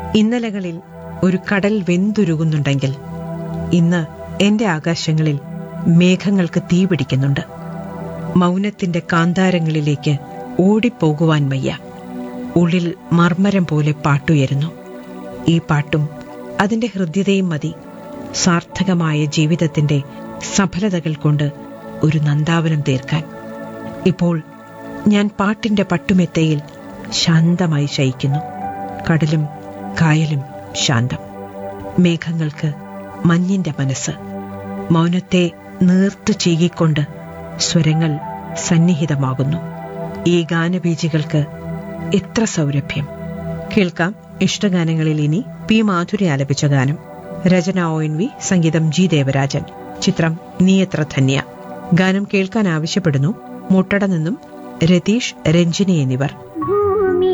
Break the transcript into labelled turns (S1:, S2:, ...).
S1: ഇന്നലകളിൽ ഒരു കടൽ വെന്തുരുകുന്നുണ്ടെങ്കിൽ ഇന്ന് എന്റെ ആകാശങ്ങളിൽ മേഘങ്ങൾക്ക് തീ പിടിക്കുന്നുണ്ട് മൗനത്തിന്റെ കാന്താരങ്ങളിലേക്ക് ഓടിപ്പോകുവാൻ വയ്യ ഉള്ളിൽ മർമ്മരം പോലെ പാട്ടുയരുന്നു ഈ പാട്ടും അതിന്റെ ഹൃദ്യതയും മതി സാർത്ഥകമായ ജീവിതത്തിന്റെ സഫലതകൾ കൊണ്ട് ഒരു നന്ദാവനം തീർക്കാൻ ഇപ്പോൾ ഞാൻ പാട്ടിന്റെ പട്ടുമെത്തയിൽ ശാന്തമായി ശയിക്കുന്നു കടലും കായലും ശാന്തം മേഘങ്ങൾക്ക് മഞ്ഞിന്റെ മനസ്സ് മൗനത്തെ നീർത്തു ചീകിക്കൊണ്ട് സ്വരങ്ങൾ സന്നിഹിതമാകുന്നു ഈ ഗാനബീജികൾക്ക് എത്ര സൗരഭ്യം കേൾക്കാം ഇഷ്ടഗാനങ്ങളിൽ ഇനി പി മാധുരി ആലപിച്ച ഗാനം രചന ഒ എൻ വി സംഗീതം ജി ദേവരാജൻ ചിത്രം നീയത്ര ധന്യ ഗാനം കേൾക്കാൻ ആവശ്യപ്പെടുന്നു മുട്ടട നിന്നും രതീഷ് രഞ്ജിനി എന്നിവർ